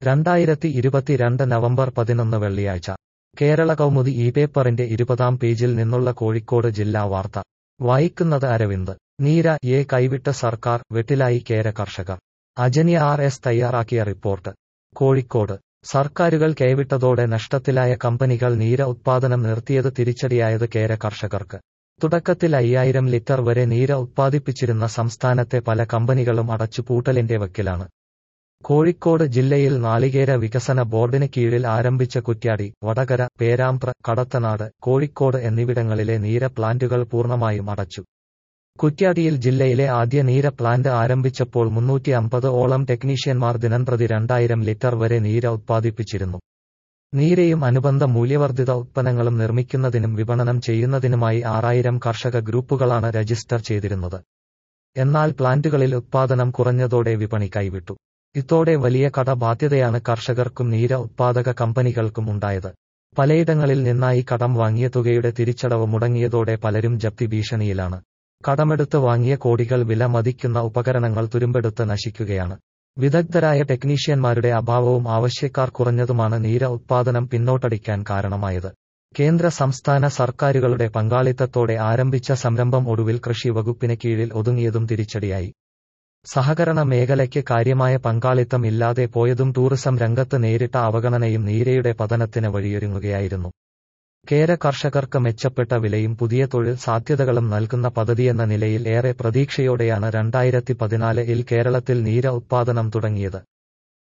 രണ്ടായിരത്തി ഇരുപത്തിരണ്ട് നവംബർ പതിനൊന്ന് വെള്ളിയാഴ്ച കേരള കൗമുദി ഈ പേപ്പറിന്റെ ഇരുപതാം പേജിൽ നിന്നുള്ള കോഴിക്കോട് ജില്ലാ വാർത്ത വായിക്കുന്നത് അരവിന്ദ് നീര എ കൈവിട്ട സർക്കാർ വെട്ടിലായി കേര കർഷകർ അജന്യ ആർ എസ് തയ്യാറാക്കിയ റിപ്പോർട്ട് കോഴിക്കോട് സർക്കാരുകൾ കൈവിട്ടതോടെ നഷ്ടത്തിലായ കമ്പനികൾ നീര ഉത്പാദനം നിർത്തിയത് തിരിച്ചടിയായത് കേര കർഷകർക്ക് തുടക്കത്തിൽ അയ്യായിരം ലിറ്റർ വരെ നീര ഉത്പാദിപ്പിച്ചിരുന്ന സംസ്ഥാനത്തെ പല കമ്പനികളും അടച്ചുപൂട്ടലിന്റെ വക്കിലാണ് കോഴിക്കോട് ജില്ലയിൽ നാളികേര വികസന ബോർഡിന് കീഴിൽ ആരംഭിച്ച കുറ്റ്യാടി വടകര പേരാമ്പ്ര കടത്തനാട് കോഴിക്കോട് എന്നിവിടങ്ങളിലെ നീര പ്ലാന്റുകൾ പൂർണ്ണമായും അടച്ചു കുറ്റ്യാടിയിൽ ജില്ലയിലെ ആദ്യ നീര പ്ലാന്റ് ആരംഭിച്ചപ്പോൾ മുന്നൂറ്റി അമ്പത് ഓളം ടെക്നീഷ്യന്മാർ ദിനംപ്രതി രണ്ടായിരം ലിറ്റർ വരെ നീര ഉത്പാദിപ്പിച്ചിരുന്നു നീരയും അനുബന്ധ മൂല്യവർദ്ധിത ഉത്പന്നങ്ങളും നിർമ്മിക്കുന്നതിനും വിപണനം ചെയ്യുന്നതിനുമായി ആറായിരം കർഷക ഗ്രൂപ്പുകളാണ് രജിസ്റ്റർ ചെയ്തിരുന്നത് എന്നാൽ പ്ലാന്റുകളിൽ ഉത്പാദനം കുറഞ്ഞതോടെ വിപണി കൈവിട്ടു ഇതോടെ വലിയ കടബാധ്യതയാണ് കർഷകർക്കും നീര ഉത്പാദക കമ്പനികൾക്കും ഉണ്ടായത് പലയിടങ്ങളിൽ നിന്നായി കടം വാങ്ങിയ തുകയുടെ തിരിച്ചടവ് മുടങ്ങിയതോടെ പലരും ജപ്തി ഭീഷണിയിലാണ് കടമെടുത്ത് വാങ്ങിയ കോടികൾ വില മതിക്കുന്ന ഉപകരണങ്ങൾ തുരുമ്പെടുത്ത് നശിക്കുകയാണ് വിദഗ്ധരായ ടെക്നീഷ്യന്മാരുടെ അഭാവവും ആവശ്യക്കാർ കുറഞ്ഞതുമാണ് നീര ഉത്പാദനം പിന്നോട്ടടിക്കാൻ കാരണമായത് കേന്ദ്ര സംസ്ഥാന സർക്കാരുകളുടെ പങ്കാളിത്തത്തോടെ ആരംഭിച്ച സംരംഭം ഒടുവിൽ കൃഷി വകുപ്പിന് കീഴിൽ ഒതുങ്ങിയതും തിരിച്ചടിയായി സഹകരണ മേഖലയ്ക്ക് കാര്യമായ പങ്കാളിത്തം ഇല്ലാതെ പോയതും ടൂറിസം രംഗത്ത് നേരിട്ട അവഗണനയും നീരയുടെ പതനത്തിന് വഴിയൊരുങ്ങുകയായിരുന്നു കേര കർഷകർക്ക് മെച്ചപ്പെട്ട വിലയും പുതിയ തൊഴിൽ സാധ്യതകളും നൽകുന്ന പദ്ധതിയെന്ന നിലയിൽ ഏറെ പ്രതീക്ഷയോടെയാണ് രണ്ടായിരത്തി പതിനാലിൽ കേരളത്തിൽ നീര ഉത്പാദനം തുടങ്ങിയത്